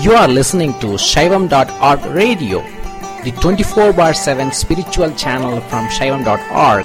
You are listening to Shaivam.org radio, the 24 bar 7 spiritual channel from Shaivam.org.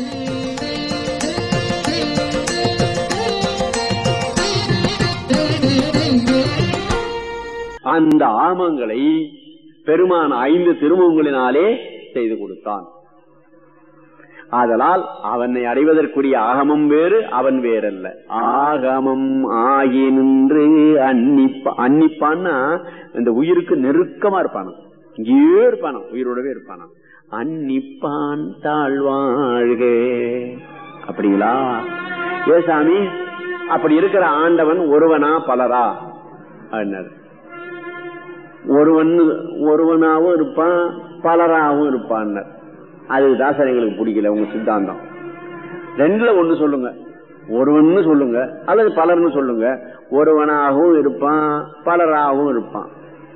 அந்த ஆமங்களை பெருமான் ஐந்து திருமுகங்களினாலே செய்து கொடுத்தான் ஆதலால் அவனை அடைவதற்குரிய ஆகமம் வேறு அவன் வேறல்ல ஆகமம் ஆகி நின்று அன்னிப்பா அன்னிப்பான்னா இந்த உயிருக்கு நெருக்கமா இருப்பானா இங்கேயே இருப்பானா உயிரோடவே இருப்பானா அன்னிப்பான் தாழ்வாழ்க அப்படிங்களா ஏ சாமி அப்படி இருக்கிற ஆண்டவன் ஒருவனா பலரா அப்படின்னாரு ஒருவன் ஒருவனாவும் இருப்பான் பலராகவும் இருப்பான் அது தாசர் எங்களுக்கு பிடிக்கல உங்க சித்தாந்தம் ரெண்டுல ஒண்ணு சொல்லுங்க ஒருவன்னு சொல்லுங்க அல்லது பலர்னு சொல்லுங்க ஒருவனாகவும் இருப்பான் பலராகவும் இருப்பான்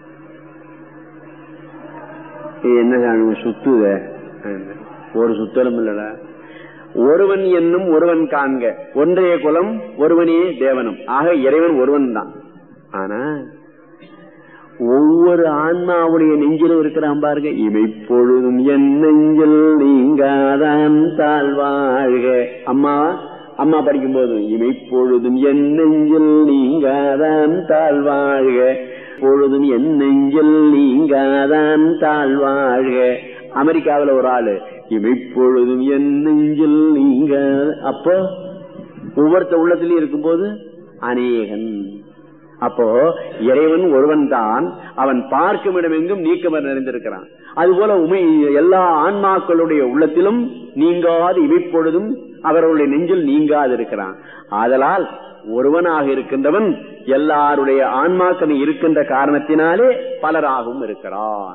இது என்ன சாமி சுத்துத ஒரு சுத்தலும் இல்லடா ஒருவன் என்னும் ஒருவன் காண்க ஒன்றைய குலம் ஒருவனே தேவனும் ஆக இறைவன் ஒருவன் தான் ஆனா ஒவ்வொரு ஆன்மாவுடைய நெஞ்சிலும் இருக்கிறான் பாருங்க இமைப்பொழுதும் என் நெஞ்சில் நீங்காதான் தாழ்வாழ்க அம்மா அம்மா படிக்கும் போதும் இமைப்பொழுதும் என் நெஞ்சில் நீங்காதான் தாழ்வாழ்க பொழுதும் என் நெஞ்சில் நீங்காதான் தாழ்வாழ்க அமெரிக்காவில் ஒரு ஆளு இமைப்பொழுதும் என் நெஞ்சில் நீங்க அப்போ ஒவ்வொருத்த உள்ளத்திலையும் இருக்கும்போது அநேகன் அப்போ இறைவன் ஒருவன் தான் அவன் பார்க்கும் இடமெங்கும் நீக்கமர் நிறைந்திருக்கிறான் அதுபோல உமை எல்லா ஆன்மாக்களுடைய உள்ளத்திலும் நீங்காது இமைப்பொழுதும் அவர்களுடைய நெஞ்சில் நீங்காது இருக்கிறான் ஆதலால் ஒருவனாக இருக்கின்றவன் எல்லாருடைய ஆன்மாக்கள் இருக்கின்ற காரணத்தினாலே பலராகவும் இருக்கிறான்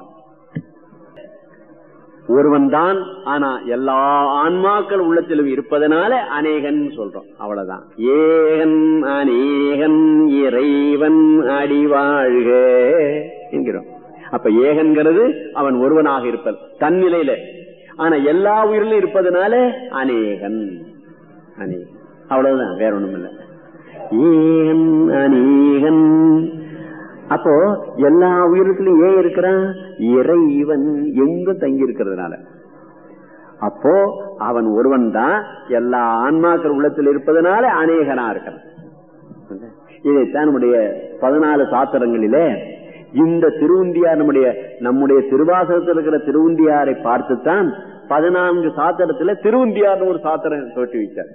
ஒருவன் தான் ஆனா எல்லா ஆன்மாக்கள் உள்ளத்திலும் இருப்பதனால அநேகன் சொல்றோம் அவ்வளவுதான் ஏகன் அநேகன் இறைவன் அடிவாழ்க என்கிறோம் அப்ப ஏகன்கிறது அவன் ஒருவனாக இருப்பது தன்னிலையில ஆனா எல்லா உயிரிலும் இருப்பதனால அநேகன் அநேகன் அவ்வளவுதான் வேற ஒண்ணும் இல்லை ஏகன் அநேகன் அப்போ எல்லா உயிரத்திலும் ஏன் இருக்கிறான் இறைவன் எங்கும் தங்கி இருக்கிறதுனால அப்போ அவன் ஒருவன் தான் எல்லா ஆன்மாக்கள் உள்ளத்தில் இருப்பதனால அநேகனா இருக்கிறான் இதைத்தான் நம்முடைய பதினாலு சாத்திரங்களிலே இந்த திருவுந்தியார் நம்முடைய நம்முடைய திருவாசகத்தில் இருக்கிற திருவுந்தியாரை பார்த்துத்தான் பதினான்கு சாத்திரத்துல திருவுந்தியார் ஒரு சாத்திரம் தோட்டி வைத்தார்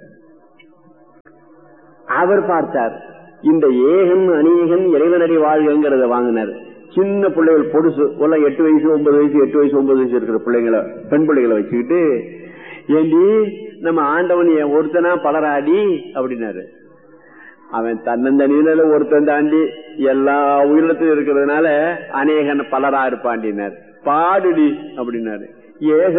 அவர் பார்த்தார் இந்த ஏகன் அநேகன் இறைவனடி வாழ்கிறத வாங்கினார் சின்ன பிள்ளைகள் பொடுசு உள்ள எட்டு வயசு ஒன்பது வயசு எட்டு வயசு ஒன்பது வயசு இருக்கிற பிள்ளைங்களை பெண் பிள்ளைகளை வச்சுக்கிட்டு ஏண்டி நம்ம ஆண்டவன் ஒருத்தனா பலராடி அப்படின்னாரு அவன் தன்னந்தனியில ஒருத்தன் தாண்டி எல்லா உயிரினத்திலும் இருக்கிறதுனால அநேகன் பலரா இருப்பாண்டினார் பாடுடி அப்படின்னாரு ஏக